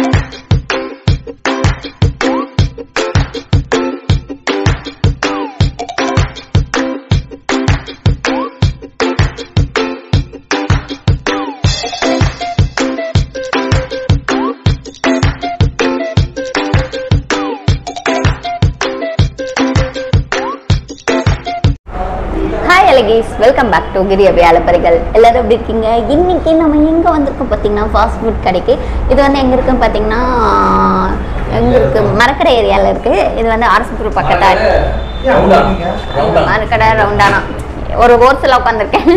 Hi அலகேஸ் welcome back to கிரி அபியாலப்பரிகள் எல்லாரும் எப்படி இருக்கீங்க இன்னைக்கு நம்ம எங்கே வந்திருக்கோம் பார்த்தீங்கன்னா ஃபாஸ்ட் ஃபுட் கடைக்கு இது வந்து எங்கே இருக்குன்னு பார்த்தீங்கன்னா எங்கே இருக்கு மரக்கடை ஏரியாவில் இருக்குது இது வந்து அரசுபுரம் பக்கத்தா இருக்கு மரக்கடை ரவுண்டானா ஒரு ஓர்ஸில் உட்காந்துருக்கேன்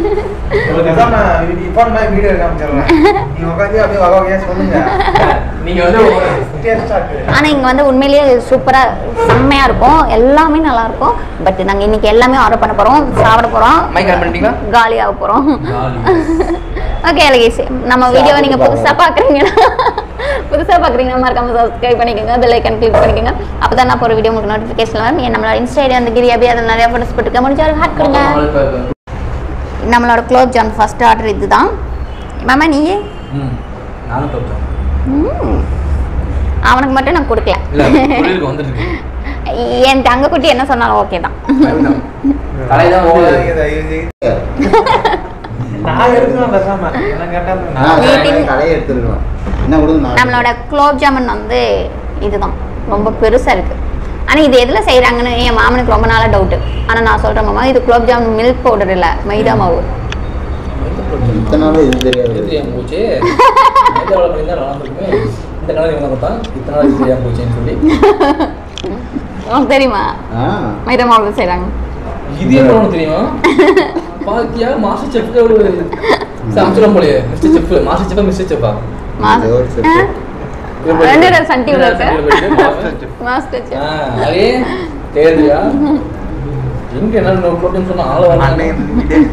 வீடியோ காமிச்சிடலாம் நீங்க உட்காந்து அப்படியே வகை வகையா சொல்லுங்க நீங்க வந்து டேஸ்டா இருக்கு ஆனால் இங்கே வந்து உண்மையிலேயே சூப்பராக செம்மையாக இருக்கும் எல்லாமே நல்லா இருக்கும் பட் நாங்கள் இன்னைக்கு எல்லாமே ஆர்டர் பண்ண போகிறோம் சாப்பிட போகிறோம் மைக் ஆன் பண்ணிட்டீங்களா? காலியாக போகிறோம் காலி. ஓகே அழகேஷ் நம்ம வீடியோ நீங்கள் புதுசாக பார்க்குறீங்கன்னா புதுசாக பார்க்குறீங்கன்னா மறக்காம சப்ஸ்கிரைப் பண்ணிக்கோங்க பெல் ஐக்கன் கிளிக் பண்ணிக்கோங்க அப்போ தான் நான் போகிற வீடியோ உங்களுக்கு நோட்டிஃபிகேஷன் வரும் ஏன் நம்மளோட இன்ஸ்டா ஐடி அந்த கிரி அபி அதில் நிறைய ஃபோட்டோஸ் போட்டுக்க முடிஞ்சா ஹாட் கொடுங்க நம்மளோட குலோப் ஜான் ஃபர்ஸ்ட் ஆர்டர் இதுதான் மாமா நீயே ம், நானும் தொட்டேன் ம். அவனுக்கு மட்டும் நான் கொடுக்கல இல்ல தொழிலுக்கு வந்துருக்கு என் தங்கக்குட்டி என்ன சொன்னாலும் ஓகே தான் கலைதான் வந்து போகாதீங்க, தயவு செய்து. நான் எடுத்துக்கலாம் பேசாம என்ன கேட்டா நான் Meeting- கடையை எடுத்துருக்கலாம் என்ன கொடுங்க நான் நம்மளோட குலோப் ஜாமுன் வந்து இதுதான் ரொம்ப பெருசாக இருக்கு ஆனால் இது எதில் செய்கிறாங்கன்னு என் மாமனுக்கு ரொம்ப நாளாக டவுட்டு ஆனால் நான் சொல்கிறேன் மாமா இது குலோப் ஜாமுன் மில்க் பவுடர் இல்லை மைதா மாவு இத்தனை நாள் இது தெரியாது எடுத்து ஏன் போச்சு மைதாவில் பண்ணி தான் நல்லா இருக்கும் இந்த கலர் இவங்க பார்த்தா இத்தனை நாள் இது ஏன் போச்சுன்னு சொல்லி உனக்கு தெரியுமா ஆ மைதா மாவு செய்கிறாங்க இது என்ன ஒன்று தெரியும் பாக்கியா மாஸ்டர் செஃப் ஒரு சமைச்சிடும் போலயே mister chef master chef mister செஃப்பா மாஸ் இது ஒரு set. ஆ? ரெண்டு பேரும் சன் டிவியில் இருக்கு மாஸ்டர் மாஸ்டர் ஆ, அதே தெரியுதுயா எங்க என்ன ப்ரோட்டீன் சொன்னா ஆள அண்ணே வராங்க இந்த வீடு.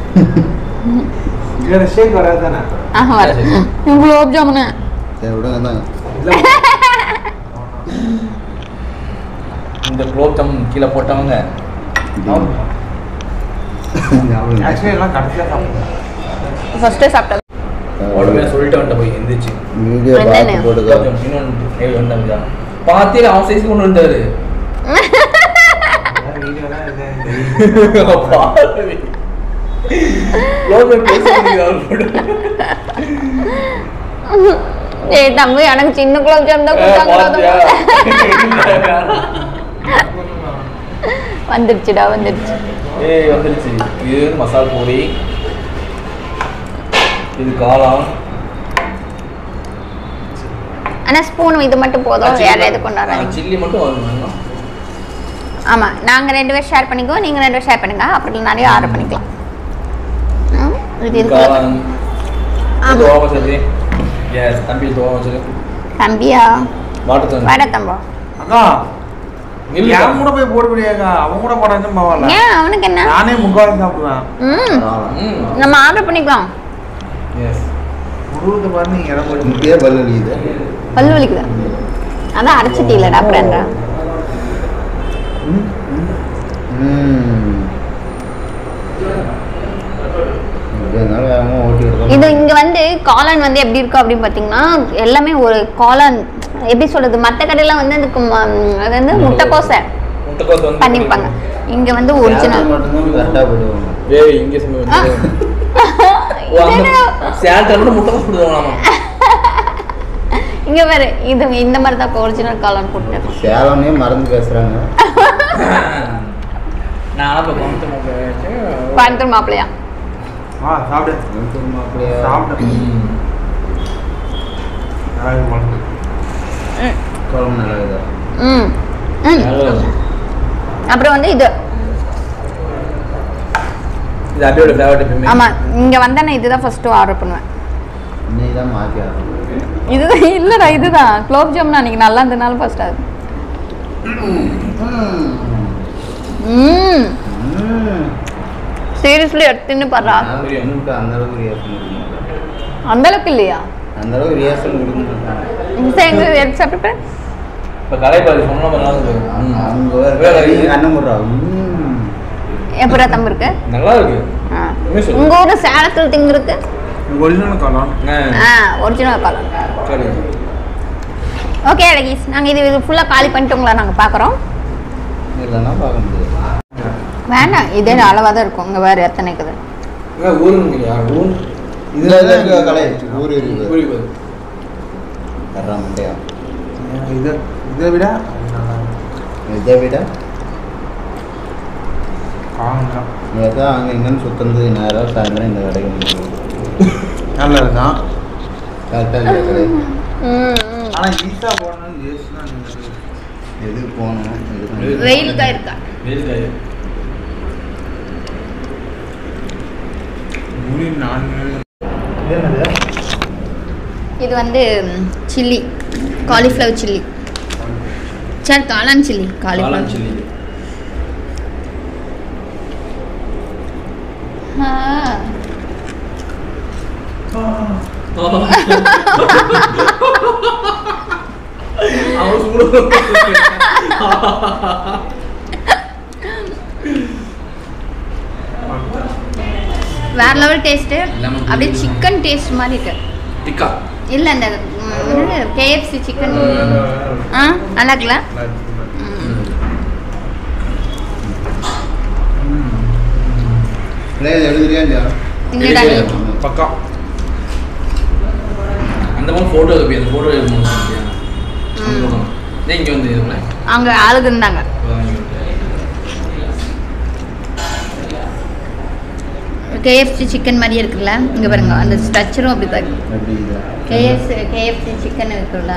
இதுல ஷேக் வராது தானே ஆஹா வர குலோப் ஜாமுனு சரி விடுங்க தான் இந்த குலோப் ஜாமுன் கீழே போட்டவங்க ஆக்சுவலி எல்லாம் கடைசியா சாப்பிடுவேன் ஃபர்ஸ்ட்டு சாப்பிட்டது உடனே சொல்லிட்டு வந்துட்ட போய் எந்திரிச்சு வீடியோ என்னென்ன? பார்த்து குலோப் போட்டுக்கோ ஜாமுன் இன்னொன்று ஏய், ஒண்ணு பாத்தீங்க அவன் சைஸ் கொண்டு வந்தாரு வீடியோலாம் இது பாவி. குலோப் ஜாமுன் பேசுறதுக்கு ஆள் போடு. ஏய் தம்பி எனக்கு சின்ன குலோப் ஜாமுன் தான் ஏய், பாத்தியா? கொடுத்தாங்க வந்துருச்சுடா வந்துருச்சு ஏய் வந்துருச்சு இது மசால் பூரி இது காளான் ஆனா ஸ்பூன் இது மட்டும் போதும் வேற எது கொண்டு வராதீங்க சில்லி மட்டும் வரணும் ஆமா நாங்க ரெண்டு பேரும் ஷேர் பண்ணிக்குவோம் நீங்க ரெண்டு பேரும் ஷேர் பண்ணுங்க அப்புறம் நிறைய ஆர்டர் பண்ணிக்கலாம் ம், இது இதுக்குள்ள காளான் ஆமா. தோவா வச்சது எஸ் தம்பி தோவா வச்சது தம்பியா வாட்டர் தம்பி வட தம்பா அக்கா இல்ல என் கூட போய் போட முடியாங்க அவன் கூட போடாச்சும் பரவாயில்ல ஏன் அவனுக்கு என்ன நானே முக்காவாசி சாப்பிடுவேன் ம் ம் நம்ம ஆர்டர் பண்ணிக்கலாம் எஸ் முருகத்தை பார்த்து நீங்க இடம் போட்டு இப்பயே பல்லு வலிக்குது பல்லு வலிக்குதா அதான் அரைச்சிட்டீங்களடா அப்புறம் ம் எப்படி இருந்தாலும் வேகமாக ஓட்டி விடுறோம் இது இங்க வந்து காளான் வந்து எப்படி இருக்கும் அப்படின்னு பாத்தீங்கன்னா எல்லாமே ஒரு காளான் எப்படி சொல்றது மத்த கடையில வந்து அதுக்கு ம- அது வந்து முட்டைக்கோசை முட்டைக்கோஸ் வந்து பண்ணிருப்பாங்க இங்க வந்து ஒரிஜினல் மட்டும்தான் கரெக்டாக போடுவாங்க ஏய் இங்க சும்மா வந்து ஓ அந்த சேலத்துல மட்டும் முட்டைக்கோஸ் போடுவாங்களாமா இங்க பாரு இது இந்த மாதிரி தான் ஒரிஜினல் காளான் போட்டு சேலம்னே மறந்து பேசுகிறாங்க நான் அப்ப கோயம்புத்தூர் மாப்பிள்ளை கோயம்புத்தூர் மாப்பிள்ளையா ஆ சாப்பிடு அப்படியே சாப்பிடு அழகு குழம்பு. குழம்பு நல்லா இதா ம் ம். அப்புறம் வந்து இது இது அபியோட ஃபேவரட் எப்பயுமே ஆமா இங்க வந்தா நான் இதுதான் ஃபர்ஸ்ட் ஆர்டர் பண்ணுவேன் இன்னைக்கு தான் மாற்றி ஆகணும் இதுதான் இல்லடா இதுதான் குலோப் ஜாமுன் அன்னைக்கு நல்லா இருந்ததுனால ஃபர்ஸ்ட் அது ம் சீரியஸ்லி எடுத்துன்னு பாடுறா நான் எனக்கு அந்த அளவுக்கு ரியாக்ஷன் கொடுக்க மாட்டேன் அந்த அளவுக்கு இல்லையா அந்த அளவுக்கு ரியாக்ஷன் கொடுக்க மாட்டேன் சரி, எங்க எடுத்து சாப்பிட்டு இப்ப கடை பாரு சொன்ன மாதிரி நல்லா இருக்கு ம். அவங்க வேற வேற இது. கண்ணு முடுறா எப்படா தம்பு இருக்கு நல்லா இருக்கு ஆ. உண்மையை சொல்லு. உங்க ஊர்ல சேலத்துல திங்கு இருக்கு இது ஒரிஜினல் காலம் ஆ, ஆ ஒரிஜினல் காலம் சரி ஓகே அழகீஸ் நாங்கள் இது இது ஃபுல்லாக காலி பண்ணிட்டு உங்களை நாங்கள் பார்க்குறோம் இல்லைன்னா பார்க்க முடியாது வேண்டாம் இதே அளவாக தான் இருக்கும் இங்கே வேறு எத்தனை இருக்குது ஊருங்கய்யா ஊர் இதுல தான் இருக்க கடை ஊர் இருக்குது ஊருக்கு போகுது கர்றா முட்டையா இதை இதை விட இதை விட காணும் இங்கே தான் அங்கே இங்கேன்னு சுற்றுறது நேரம் சாயந்தரம் இந்த கடைக்கு முடியும் நல்லா இருக்கான் கரெக்டாக இந்த கடை ஆனால் ஈஸா போகணும் யோசிச்சுனா எதுக்கு போகணும் எதுக்கு வெயிலுக்காக இருக்கா வெயிலுக்காய் முடி நான்கு என்னது இது வந்து சில்லி காலிஃப்ளவர் சில்லி சார் காளான் சில்லி காளான் காலிஃப்ளவர் சில்லி அவன் சூடு வேற லெவல் டேஸ்ட்டு Lemon. அப்படியே சிக்கன் டேஸ்ட் மாதிரி இருக்கு டிக்கா இல்லை இந்த கேஎஃப்சி சிக்கன் ஆ நல்லா இருக்குல்ல பிள்ளைய எழுதுறியா இல்லையா இங்கடா நீ பக்கா அந்த மாதிரி ஃபோட்டோ இருக்கு அந்த ஃபோட்டோ எடுக்கணும் ம். இங்கே வந்து இதுங்களேன் அங்கே ஆளுங்க இருந்தாங்க கேஎஃப்சி சிக்கன் மாதிரியே இருக்குல்ல இங்கே பாருங்க அந்த ஸ்ட்ரக்சரும் அப்படி தான் இருக்கு எப்படி இது கேஎஃப்சி கேஎஃப்சி சிக்கன் இருக்குல்ல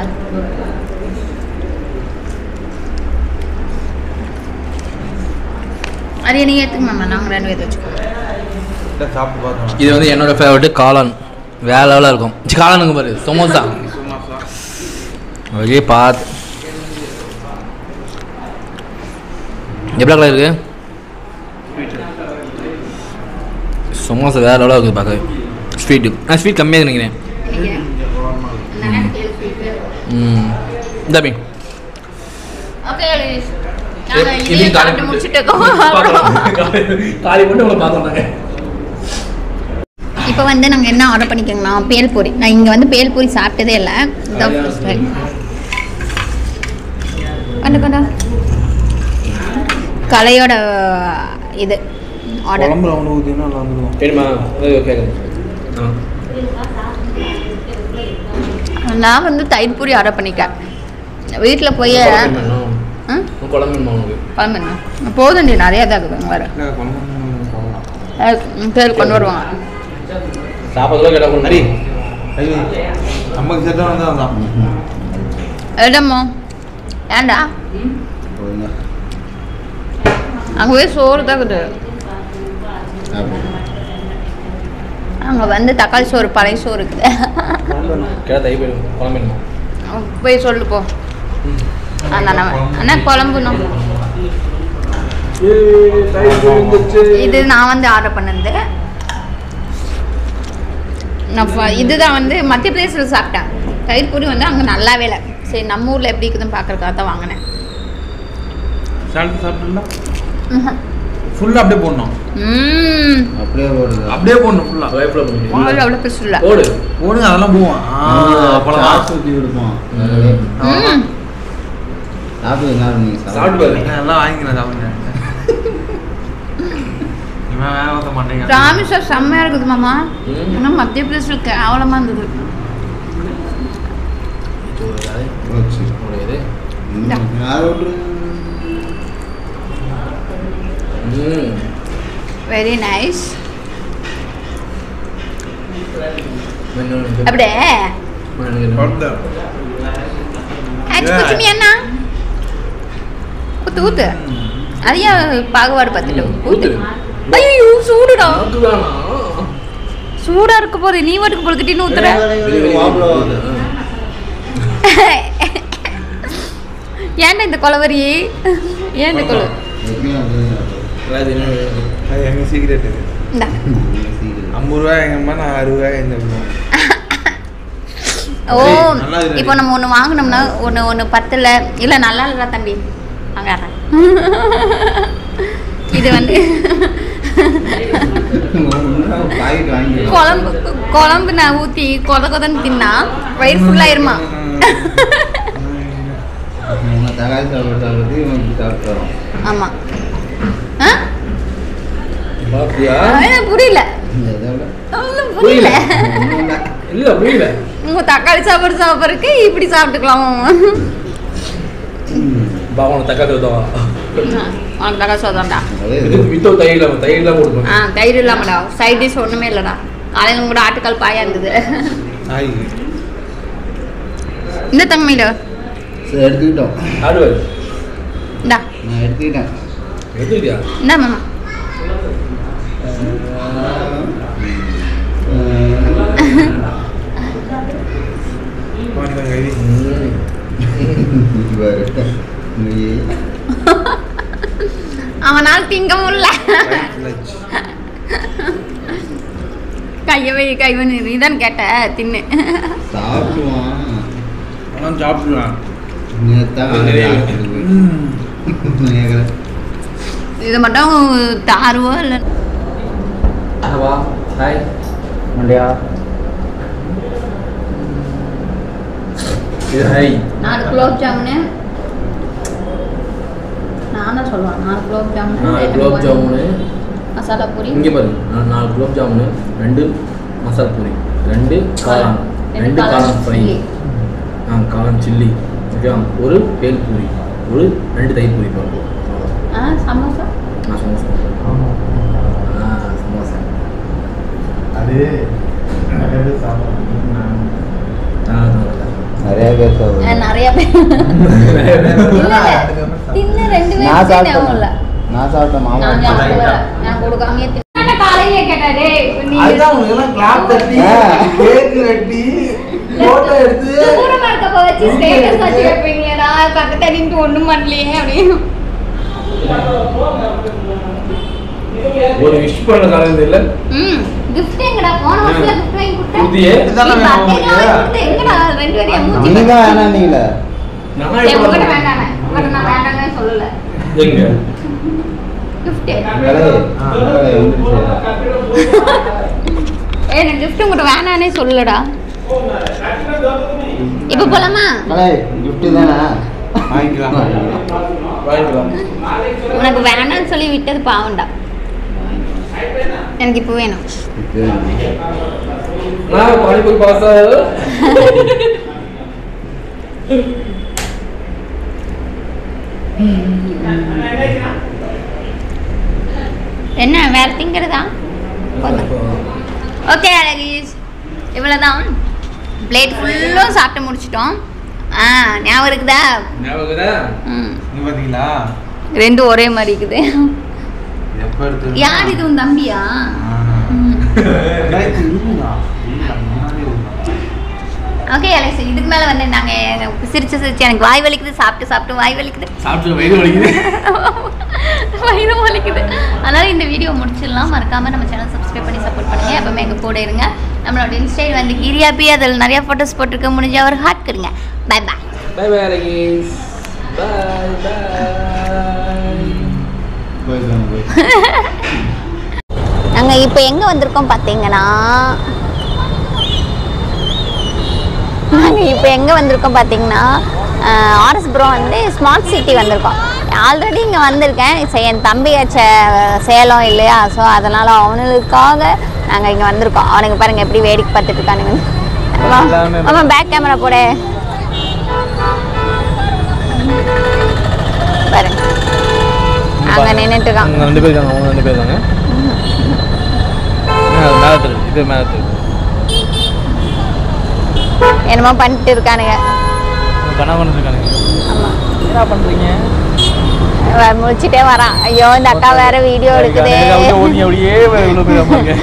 அது நீங்கள் எடுத்துக்கமாம்மா நாங்கள் ரெண்டு பேர் வச்சுக்கோங்க இல்லை சாப்பிட்டு பார்த்தோம் இது வந்து என்னோட ஃபேவரட் காளான் வேற லெவலாக இருக்கும் சி, காளானுங்க பாரு சமோசா சும்மா வெளியே பார்த்து எவ்வளோ கலர் இருக்கு சமோசா வேற லெவலாக இருக்குது பார்க்க ஸ்வீட்டு ஆ ஸ்வீட் கம்மியாக நினைக்கிறேன் ம் இந்தாப்பி ஓகே இது நாங்கள் காலி சாப்பிட்டு முடிச்சுட்டு இருக்கோம் காலி பண்ணி உங்களை பார்த்தோம் இப்போ வந்து நாங்கள் என்ன ஆர்டர் பண்ணிக்கோங்கன்னா பேல்பூரி நான் இங்கே வந்து பேல்பூரி சாப்பிட்டதே இல்லை இதான் ஃபர்ஸ்ட் டைம் கொண்டு கொண்டு கலையோட இது ஆர்டர் குழம்புல ஒன்று ஊற்றினா நல்லா வந்துடும் தெரியுமா கேட்குது ஆ நான் வந்து தயிர் பூரி ஆர்டர் பண்ணிட்டேன் வீட்டில் போய் குழம்பு வேணும். ஆ? உன் குழம்பு வேணுமா உனக்கு குழம்பு என்ன போதுண்டி நிறையா தான் இருக்குது வேறு இல்லை குழம்பு போகலாம் பேர் கொண்டு வருவாங்க சாப்பாடு கேட்டால் கொண்டு ஹரி ஐயோ நமக்கு செட்டாக வந்தால் தான் இடமோ ஏண்டா போதுங்க அங்கே போய் சோறு தான் இருக்குது அப்படி அங்கே வந்து தக்காளி சோறு பழைய சோறு இருக்குது கேட்டால் தயிர் போயிடும் குழம்பு வேணுமா போய் சொல்லு போ அண்ணா அண்ணா குழம்புணும் இது நான் வந்து ஆர்டர் பண்ணது நான் ஃப- இதுதான் வந்து மத்திய பிரதேசத்தில் சாப்பிட்டேன் தயிர் பூரி வந்து அங்கே நல்லாவே இல்லை சரி நம்ம ஊரில் எப்படி இருக்குதுன்னு பார்க்கறதுக்காக தான் வாங்கினேன் சாப்பிட்டு சாப்பிட்டுலாம் ஃபுல்லாக அப்படியே போடணும் ம் அப்படியே போடுது அப்படியே போடணும் ஃபுல்லாக வேப்பில் பண்ணி வாயில் அவ்வளோ பெருசு இல்லை போடு போடுங்க அதெல்லாம் போவோம் ஆ அப்போலாம் சாஸ் ஊற்றி கொடுப்போம் ம் நாற்பது நாள் நீங்கள் சாப்பிட்டு பாரு எல்லாம் வாங்கிக்கிறேன் சாப்பிடுங்க இவன் வேலை பார்த்த மாட்டேங்க ராமேஸ்வர செம்மையாக இருக்குது மாமா ம். ஆனால் மத்திய பிரதேசத்தில் கேவலமாக இருந்தது போச்சு இது இந்தா. யார் விட்டுரு ம் வெரி நைஸ் இன்னொன்று அப்படியே குழந்தை ஆச்சு குச்சுமி அண்ணா ஊத்து ஊத்து அதையா பாகுபாடு பார்த்துட்டு ஊத்து ஐயோ சூடுடா நமக்கு வேணாம் சூடா இருக்க போது நீ வாட்டுக்கு பொழுக்கிட்டின்னு ஊத்துற மாப்பிள்ள வருது. ஏன்டா இந்த கொலவரி ஏன் இந்த கொலு எப்பயும் அப்படிதான் அதாவது இன்னொன்று அது எங்கள் சீக்கிரட் இது இந்தா சீக்கிரம். ஐம்பது ரூபாய் எங்கள் அம்மா நான் அறுபது ரூபாய் இந்த பண்ணுவோம் ஓ நல்லா இருக்கு. இப்போ நம்ம ஒன்று வாங்கினோம்னா ஒன்று ஒன்று பத்தில் இல்லை நல்லா இல்லைடா தம்பி அங்கே இது வந்து பாக்கெட் வாங்கி குழம்பு குழம்பு நான் ஊற்றி கொத கொதன்னு தின்னா வயிறு ஃபுல்லாயிருமா தக்காளி சாப்பிட சாப்பிட்டு இவன் இப்படி சாப்பிட்டு வரோம் ஆமாம் ஆ பாத்தியா எனக்கு புரியல இந்த இதோட ஒண்ணும் புரியல ஒண்ணும் இல்ல. இல்ல புரியல உங்க தக்காளி சாப்பாடு சாப்பிட்றதுக்கு இப்படி சாப்பிட்டுக்கலாம் ம். பாவன தக்காளி உதவா உனக்கு தக்காளி சாதம்டா அது இது வித்தோ தயிர் இல்லாம தயிர் இல்லாம கொடுக்கணும் ஆ தயிர் இல்லாமடா சைட் டிஷ் ஒன்றுமே இல்லைடா காலையில் கூட ஆட்டுக்கால் பாயா இருந்தது இந்த தங்கமையில சரி எடுத்துக்கிட்டோம் ஆடுவார் இந்தா நான் எடுத்துக்கிட்டேன் எடுத்துக்கிட்டியா இந்தா மாமா பாரு. நீ அவனால் திங்க முடியல கையை வை கை வை நீதான் கேட்ட தின்னு சாப்பிடுவான் அவன் சாப்பிடுவான் நேத்தான் நிறைய. ஹாஸ்பிட்டலுக்கு போய் கேட்குறேன் இதை மட்டும் தாருவோ இல்லை வா ஹாய் மண்டியா இது ஹாய் நாலு குலோப் ஜாமுனு நானும் சொல்லுவேன் நாலு குலோப் ஜாமுனு நாலு ரெண்டு குலோப் வந்து ஜாமுனு மசாலா பூரி இங்கே பாருங்க நா- நாலு குலோப் ஜாமுனு ரெண்டு மசாலா பூரி ரெண்டு காளான் ரெண்டு காளான் ஃப்ரை chilli. ஆ காளான் சில்லி ஓகேவா ஒரு பேல் பூரி ஒரு ரெண்டு தயிர் பூரி பாருங்க ஆ சமோசா நான் சமோசா ஆ சமோசா அது நிறைய பேர் சாப்பிடுவாங்க ஆ நல்லா. நிறைய பேர் ஆ, சாப்பிடுவேன் நிறைய பேர் இல்ல, இல்ல. தின்னு ரெண்டு பேரும் நான் சேர்ந்து ஞாபகம் இல்ல. சாப்பிட்டேன் நான் சாப்பிட்டேன் மாமா நான் ஞாபகம் இல்ல. நான் கொடுக்காமயே தின்னு. காலையிலே கேட்டா, டேய், இப்ப நீ அதுதான் உங்களுக்கு எல்லாம் கிளாப் தட்டி ஆ. கேக் வெட்டி போட்டோ எடுத்து தூரமா இருக்கப்ப வச்சு status வச்சு வைப்பீங்களேடா, பக்கத்துல நின்னுட்டு ஒண்ணும் பண்ணலையே அப்படின்னு. ஒரு விஷ் பண்ண காலம் இல்ல ம், gift எங்கடா? போன வருஷத்துல gift வாங்கி கொடுத்தேன். கொடுத்தியே? இதுதானே இப்ப வேணும் அத்தைக்கு வாங்கி உங்களுக்கு? கொடுத்தேன். எங்கடா? ரெண்டு பேரும் என் மூஞ்சி நீங்க தான் வேணாம் நீங்களே நான் சரி, எப்ப உங்ககிட்ட வரேன்? வேண்டானே. உங்ககிட்ட நான் வேண்டாம்னே சொல்லல. எங்க gift. கலை கலை வந்துருச்சு ஏய், நான் gift உங்ககிட்ட வேணானே சொல்லலடா. இப்ப போலாமா கலை gift தானே வாங்கிக்கலாம் வாங்கிக்கலாம் உனக்கு வேணாம்னு சொல்லி விட்டது பாவம்டா எனக்கு இப்போ வேணும் நான் பானிபூரி பாசா என்ன வேற திங்கிறதா ஓகே அழகீஸ் இவ்வளோதான் பிளேட் ஃபுல்லும் சாப்பிட்டு முடிச்சிட்டோம் ஆ ஞாபகம் இருக்குதா ஞாபகம் ம் நீ பாத்தீங்களா ரெண்டும் ஒரே மாதிரி இருக்குது எப்ப எடுத்து யார் இது உன் தம்பியா ம். ரெண்டாயிரத்தி இருபதா இல்ல, முன்னாடி இருந்தா. ஓகே அலெக்ஸ் இதுக்கு மேலே வந்து நாங்கள் சிரிச்சு சிரிச்சு எனக்கு வாய் வலிக்குது சாப்பிட்டு சாப்பிட்டு வாய் வலிக்குது சாப்பிட்டு வயிறு வலிக்குது வயிறு வலிக்குது அதனால இந்த வீடியோ முடிச்சிடலாம் மறக்காம நம்ம சேனல் சப்ஸ்கிரைப் பண்ணி சப்போர்ட் பண்ணுங்க எப்பவுமே எங்க கூட இருங்க நம்மளோட இன்ஸ்டைல் வந்து கிரியாபி அதில் நிறைய ஃபோட்டோஸ் போட்டிருக்க முடிஞ்ச ஒரு ஹார்ட் கொடுங்க பை பை பை பை அழகீஸ் பை பை போயிட்டு போய் நாங்கள் இப்போ எங்கே வந்திருக்கோம் பார்த்தீங்கன்னா நாங்கள் இப்போ எங்கே வந்திருக்கோம் பார்த்தீங்கன்னா ஆர்எஸ்புரம் வந்து ஸ்மார்ட் சிட்டி வந்திருக்கோம் ஆல்ரெடி இங்கே வந்திருக்கேன் சே- என் தம்பி சே சேலம் இல்லையா ஸோ அதனால் அவனுக்காக நாங்கள் இங்கே வந்திருக்கோம் அவனுக்கு பாருங்கள் எப்படி வேடிக்கை பார்த்துட்டு இருக்கானுங்க எல்லாமே- ஆமாம் பேக் கேமரா போட பாருங்க அங்கே நின்றுட்டு இருக்கான் அவங்க ரெண்டு பேர் இருக்காங்க அவங்க ரெண்டு பேர் இருக்காங்க ஆ, அது மேல தெரியுது இது மேல தெரியுது என்னமோ பண்ணிட்டு இருக்கானுங்க கனா பண்ணிட்டு இருக்கானுங்க ஆமாம் என்ன பண்றீங்க வ- முடிச்சிட்டே வரான் ஐயோ இந்த அக்கா வேற வீடியோ எடுக்குது அப்படியே ஓடி அப்படியே இவ்வளோ பேர் அம்மாங்க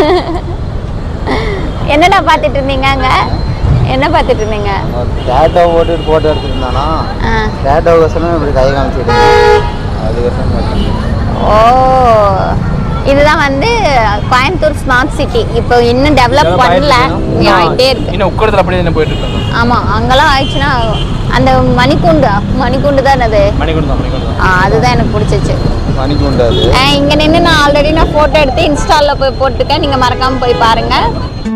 என்னடா பார்த்துட்டு இருந்தீங்க அங்க என்ன பார்த்துட்டு இருந்தீங்க டேட்டோ போட்டுட்டு போட்டோ எடுத்துருந்தானா ஆ. டேட்டோ கோசரம் இப்படி கை காமிச்சிட்டு அதுக்கோசரம் ஓ இதுதான் வந்து கோயம்புத்தூர் ஸ்மார்ட் சிட்டி இப்போ இன்னும் டெவலப் பண்ணல இங்க ஆயிட்டே இருக்கு இன்னும் உட்கடத்தில் அப்படியே என்ன போயிட்டு இருக்காங்க ஆமா அங்கெல்லாம் ஆயிடுச்சுன்னா அந்த மணிக்கூண்டு மணிக்கூண்டு தான் அது மணிக்கூண்டு தான் மணிக்கூண்டு தான் ஆ, அதுதான் எனக்கு பிடிச்சிச்சு மணிக்கு உண்டு அது இங்க நின்று நான் ஆல்ரெடி நான் போட்டோ எடுத்து இன்ஸ்டால போய் போட்டிருக்கேன் நீங்க மறக்காம போய் பாருங்க